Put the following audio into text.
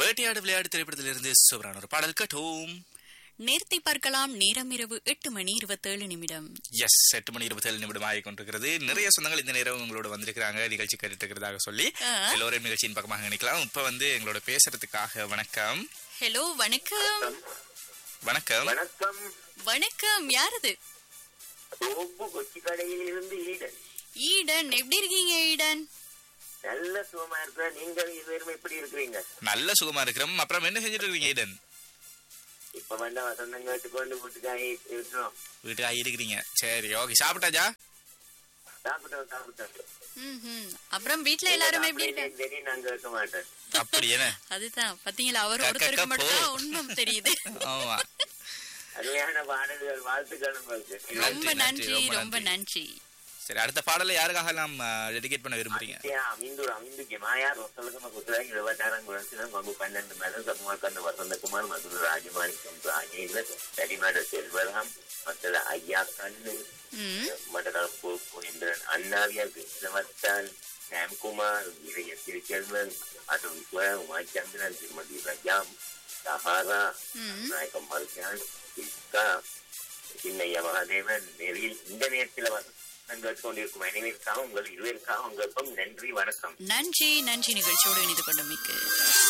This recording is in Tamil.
வேட்டையாடு விளையாடு திரைப்படத்திலிருந்து சூப்பரான ஒரு பாடல் கட்டோம் நேர்த்தி பார்க்கலாம் நேரம் இரவு எட்டு மணி இருபத்தேழு நிமிடம் எஸ் எட்டு மணி இருபத்தேழு நிமிடம் ஆகி கொண்டிருக்கிறது நிறைய சொந்தங்கள் இந்த நேரம் உங்களோட வந்திருக்கிறாங்க நிகழ்ச்சி கேட்டுட்டு இருக்கிறதாக சொல்லி ஆ. எல்லோரையும் நிகழ்ச்சியின் பக்கமாக நினைக்கலாம் இப்ப வந்து எங்களோட பேசுறதுக்காக வணக்கம் ஹலோ வணக்கம் வணக்கம் வணக்கம் வணக்கம் யாரது சோப்பு கொச்சி கடையில் இருந்து ஈடன் ஈடன் எப்படி இருக்கீங்க ஈடன் நல்ல சுகமா இருக்கிற நீங்கள் இருவரும் எப்படி இருக்கிறீங்க நல்ல சுகமா இருக்கிறோம் அப்புறம் என்ன செஞ்சுட்டு இருக்கீங்க ஈடன் இப்ப வந்து வசந்தம் கேட்டுக்கொண்டு வீட்டுக்காக இருக்கிறோம் வீட்டுக்கு இருக்கிறீங்க சரி ஓகே சாப்பிட்டாச்சா சாப்பிட்டோம் சாப்பிட்டோம் ம்ஹும். அப்புறம் வீட்ல எல்லாரும் எப்படி இருக்காங்க எனக்கு தெரியும் நான் கேட்க மாட்டேன் அப்படி என்ன அதுதான் பாத்தீங்களா அவர் கக்க ஒருத்தருக்கு கப்போ. மட்டும் தான் உண்மை தெரியுது ஆமா அருமையான பாடல்கள் வாழ்த்துக்கள் உங்களுக்கு ரொம்ப நன்றி, நன்றி ரொம்ப ரொம்ப நன்றி. நன்றி சரி அடுத்த பாடலை யாருக்காக நாம் டெடிகேட் பண்ண விரும்புறீங்க அமிந்து அமிந்துக்கு மாயார் ஒத்தலுக்கு குதிராகி இருபத்தாறாம் குலத்தினர் மகு பன்னெண்டு மேடம் சகுமார்கந்த வசந்தகுமார் மதுர ராஜமாணிக்கம் ராஜேந்திர தடிமாட செல்வராம் மற்ற ஐயா கண்ணு ம் மடகளப்பு புனிந்திரன் அண்ணாவியார் கிருஷ்ணவர்த்தன் ராம்குமார் இளைய திருச்செல்வன் அருண் விஸ்வ உமாச்சந்திரன் திருமதி ரஜாம் சஹாரா ம். நாயகம் மருஜான் இஸ்கா சின்னைய மகாதேவன் நெறியில் இந்த நேரத்தில் வசந்தம் கேட்டுக்கொண்டிருக்கும் அனைவருக்காக உங்கள் இருவருக்காக உங்களுக்கும் நன்றி வணக்கம் நன்றி நன்றி நிகழ்ச்சியோடு இணைந்து கொண்டமைக்கு